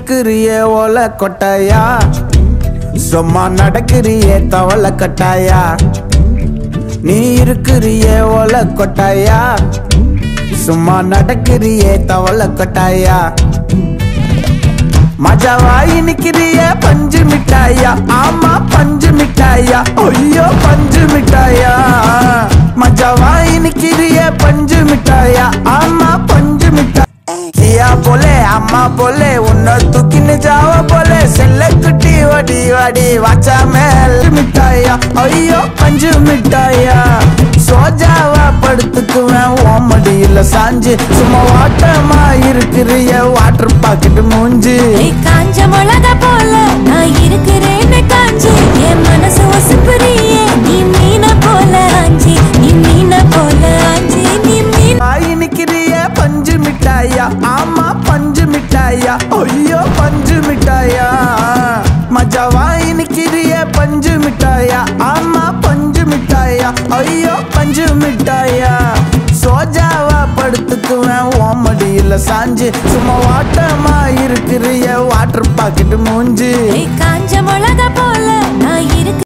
இருக்கிறியே ஓல கொட்டாயா சும்மா நடக்கிறியே தவள கட்டாயா நீ இருக்கிறியே ஓல கொட்டாயா சும்மா நடக்கிறியே தவள கொட்டாயா மஜாவாய் நிக்கிறிய பஞ்சு மிட்டாயா ஆமா பஞ்சு மிட்டாயா ஐயோ பஞ்சு மிட்டாயா மஜாவாய் நிக்கிறிய பஞ்சு மிட்டாயா ஆமா பஞ்சு மிட்டாய் கியா போலே அம்மா போலே உன்னை தூக்கின்னு ஜாவ போலே செல்ல குட்டி வடி வடி வாச்சா மேல் மிட்டாயா ஐயோ பஞ்சு மிட்டாயா சோஜாவா படுத்துக்குவேன் ஓமடியில சாஞ்சு சும்மா வாட்டமா இருக்கிறிய வாட்டர் பாக்கெட் மூஞ்சி ஏய், காஞ்ச மிளகா போல நான் இருக்கிறேன்னு காஞ்சி என் மனசு உசுப்புறியே நீ மீன போல ஆஞ்சி நீ மீன போல ஆஞ்சி நீ மீன வாய் நிக்கிறிய பஞ்சு மிட்டாயா ஆமா பஞ்சு மிட்டாயா ஐயோ பஞ்சு மிட்டாயா மஜா வாய் நிக்கிறிய பஞ்சு மிட்டாயா ஆமா பஞ்சு மிட்டாயா ஐயோ பஞ்சு மிட்டாயா சோஜாவா படுத்துக்குவேன் ஓமடியில சாஞ்சு சும்மா வாட்டமா இருக்கிறிய வாட்டர் பாக்கெட் மூஞ்சி ஏய், காஞ்ச மிளகா போல